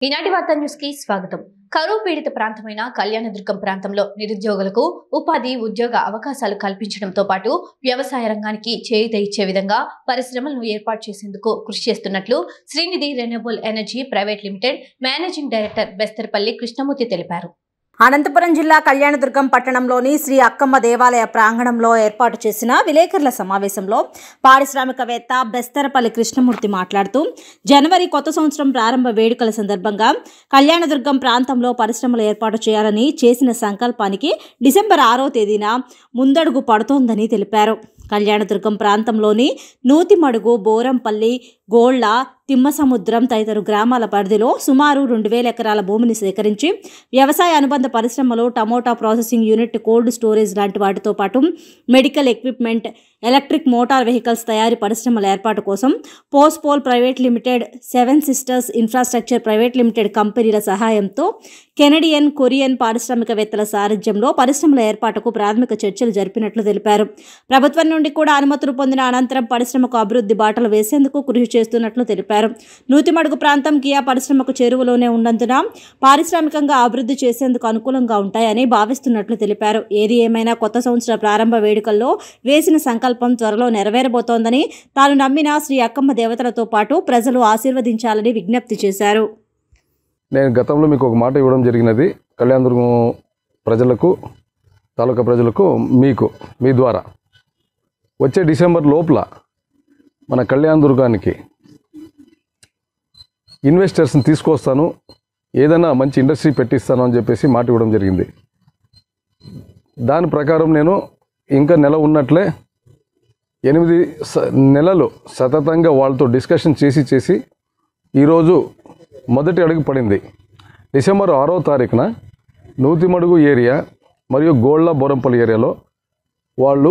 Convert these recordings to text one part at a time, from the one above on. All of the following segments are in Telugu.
ఈనాటి వార్తా న్యూస్ కి స్వాగతం కరువు పీడిత ప్రాంతమైన కళ్యాణదుర్గం ప్రాంతంలో నిరుద్యోగులకు ఉపాధి ఉద్యోగ అవకాశాలు కల్పించడంతో పాటు వ్యవసాయ రంగానికి చేయూత ఇచ్చే విధంగా పరిశ్రమలను ఏర్పాటు చేసేందుకు కృషి చేస్తున్నట్లు Srinidhi renewable energy private limited managing director Bestharpalli Krishnamurthy తెలిపారు అనంతపురం జిల్లా కళ్యాణదుర్గం పట్టణంలోని శ్రీ అక్కమ్మ దేవాలయ ప్రాంగణంలో ఏర్పాటు చేసిన విలేకరుల సమావేశంలో పారిశ్రామికవేత్త బెస్తరపల్లి కృష్ణమూర్తి మాట్లాడుతూ జనవరి కొత్త సంవత్సరం ప్రారంభ వేడుకల సందర్భంగా కళ్యాణదుర్గం ప్రాంతంలో పరిశ్రమలు ఏర్పాటు చేయాలని చేసిన సంకల్పానికి డిసెంబర్ ఆరో తేదీన ముందడుగు పడుతోందని తెలిపారు కళ్యాణదుర్గం ప్రాంతంలోని నూతిమడుగు బోరంపల్లి గోళ్ల తిమ్మసముద్రం తదితర గ్రామాల పరిధిలో సుమారు రెండు వేల ఎకరాల భూమిని సేకరించి వ్యవసాయ అనుబంధ పరిశ్రమలు tomato processing unit cold storage లాంటి వాటితో పాటు medical equipment electric motor vehicles తయారీ పరిశ్రమల ఏర్పాటు కోసం పోస్పోల్ private limited seven sisters infrastructure private limited కంపెనీల సహాయంతో కెనడియన్ కొరియన్ పారిశ్రామికవేత్తల సారథ్యంలో పరిశ్రమల ఏర్పాటుకు ప్రాథమిక చర్చలు జరిపినట్లు తెలిపారు ప్రభుత్వం నుండి కూడా అనుమతులు పొందిన అనంతరం పరిశ్రమకు అభివృద్ధి బాటలు వేసేందుకు కృషి చేస్తున్నట్లు తెలిపారు నూతిమడుగు ప్రాంతం కియా పరిశ్రమకు చేరువలోనే ఉన్నందున పారిశ్రామికంగా అభివృద్ధి చేసేందుకు అనుకూలంగా ఉంటాయని భావిస్తున్నట్లు తెలిపారు ఏది ఏమైనా కొత్త సంవత్సర ప్రారంభ వేడుకల్లో వేసిన సంకల్పం త్వరలో నెరవేరబోతోందని తాను నమ్మిన శ్రీ అక్కమ్మ దేవతలతో పాటు ప్రజలు ఆశీర్వదించాలని విజ్ఞప్తి చేశారు నేను గతంలో మీకు ఒక మాట ఇవ్వడం జరిగినది కళ్యాణదుర్గం ప్రజలకు తాలూకా ప్రజలకు మీకు మీ ద్వారా వచ్చే డిసెంబర్ లోపల మన కళ్యాణదుర్గానికి ఇన్వెస్టర్స్ని తీసుకొస్తాను ఏదైనా మంచి ఇండస్ట్రీ పెట్టిస్తాను అని చెప్పేసి మాట ఇవ్వడం జరిగింది దాని ప్రకారం నేను ఇంకా నెల ఉన్నట్లే ఎనిమిది స- నెలలు సతతంగా వాళ్ళతో డిస్కషన్ చేసి చేసి ఈరోజు మొదటి అడుగు పడింది డిసెంబర్ ఆరో తారీఖున నూతిమడుగు ఏరియా మరియు గోళ్ళ బోరంపల్లి ఏరియాలో వాళ్ళు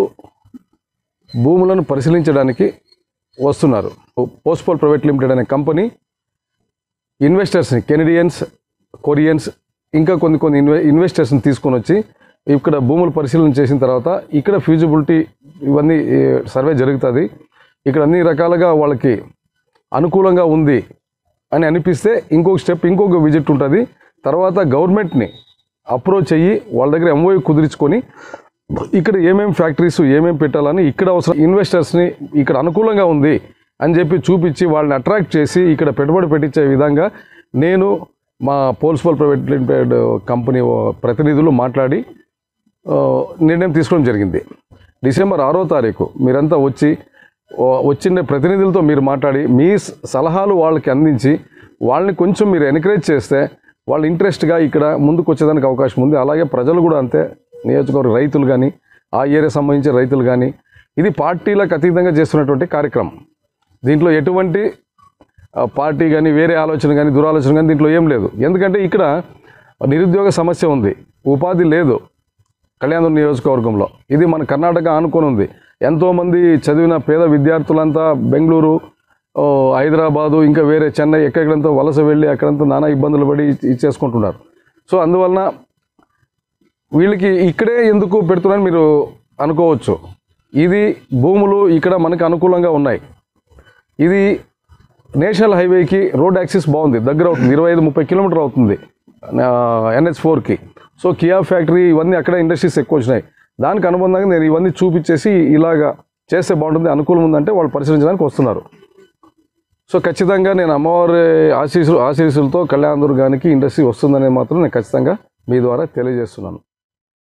భూములను పరిశీలించడానికి వస్తున్నారు పోస్పోల్ ప్రైవేట్ లిమిటెడ్ అనే కంపెనీ ఇన్వెస్టర్స్ని కెనడియన్స్ కొరియన్స్ ఇంకా కొన్ని కొన్ని ఇన్వె ఇన్వెస్టర్స్ని తీసుకొని వచ్చి ఇక్కడ భూములు పరిశీలన చేసిన తర్వాత ఇక్కడ ఫ్యూజిబిలిటీ ఇవన్నీ ఏ, సర్వే జరుగుతుంది ఇక్కడ అన్ని రకాలుగా వాళ్ళకి అనుకూలంగా ఉంది అని అనిపిస్తే ఇంకొక స్టెప్ ఇంకొక విజిట్ ఉంటుంది తర్వాత గవర్నమెంట్ని అప్రోచ్ అయ్యి వాళ్ళ దగ్గర ఎంఓయూ కుదిరించుకొని ఇక్కడ ఏమేమి ఫ్యాక్టరీస్ ఏమేమి పెట్టాలని ఇక్కడ అవసరం ఇన్వెస్టర్స్ని ఇక్కడ అనుకూలంగా ఉంది అని చెప్పి చూపించి వాళ్ళని అట్రాక్ట్ చేసి ఇక్కడ పెట్టుబడి పెట్టించే విధంగా నేను మా పోల్స్పోల్ ప్రైవేట్ లిమిటెడ్ కంపెనీ ప్రతినిధులు మాట్లాడి ఆ, నిర్ణయం తీసుకోవడం జరిగింది డిసెంబర్ ఆరో తారీఖు మీరంతా వచ్చి ఓ, వచ్చిన ప్రతినిధులతో మీరు మాట్లాడి మీ స- సలహాలు వాళ్ళకి అందించి వాళ్ళని కొంచెం మీరు ఎంకరేజ్ చేస్తే వాళ్ళు ఇంట్రెస్ట్గా ఇక్కడ ముందుకు వచ్చేదానికి అవకాశం ఉంది అలాగే ప్రజలు కూడా అంతే నియోజకవర్గ రైతులు కానీ ఆ ఏరియా సంబంధించిన రైతులు కానీ ఇది పార్టీలకు అతీతంగా చేస్తున్నటువంటి కార్యక్రమం దీంట్లో ఎటువంటి ఆ, పార్టీ కానీ వేరే ఆలోచన కానీ దురాలోచన కానీ దీంట్లో ఏం లేదు ఎందుకంటే ఇక్కడ నిరుద్యోగ సమస్య ఉంది ఉపాధి లేదు కళ్యాణ నియోజకవర్గంలో ఇది మన కర్ణాటక ఆనుకొని ఉంది ఎంతోమంది చదివిన పేద విద్యార్థులంతా బెంగళూరు ఓ, హైదరాబాదు ఇంకా వేరే చెన్నై ఎక్కడెక్కడంతో వలస వెళ్ళి అక్కడంతా నానా ఇబ్బందులు పడి ఇ- ఇచ్చేసుకుంటున్నారు సో అందువలన వీళ్ళకి ఇక్కడే ఎందుకు పెడుతున్నారని మీరు అనుకోవచ్చు ఇది భూములు ఇక్కడ మనకు అనుకూలంగా ఉన్నాయి ఇది నేషనల్ హైవేకి రోడ్ యాక్సెస్ బాగుంది దగ్గర అవుతుంది ఇరవై ఐదు ముప్పై కిలోమీటర్ అవుతుంది ఎన్హెచ్ ఫోర్కి సో కియా ఫ్యాక్టరీ ఇవన్నీ అక్కడ ఇండస్ట్రీస్ ఎక్కువ వచ్చినాయి దానికి అనుబంధంగా నేను ఇవన్నీ చూపించేసి ఇలాగా చేస్తే బాగుంటుంది అనుకూలం ఉందంటే వాళ్ళు పరిశీలించడానికి వస్తున్నారు సో ఖచ్చితంగా నేను అమ్మవారి ఆశీస్సు ఆశీస్సులతో కళ్యాణ దుర్గానికి ఇండస్ట్రీ వస్తుందనే మాత్రం నేను ఖచ్చితంగా మీ ద్వారా తెలియజేస్తున్నాను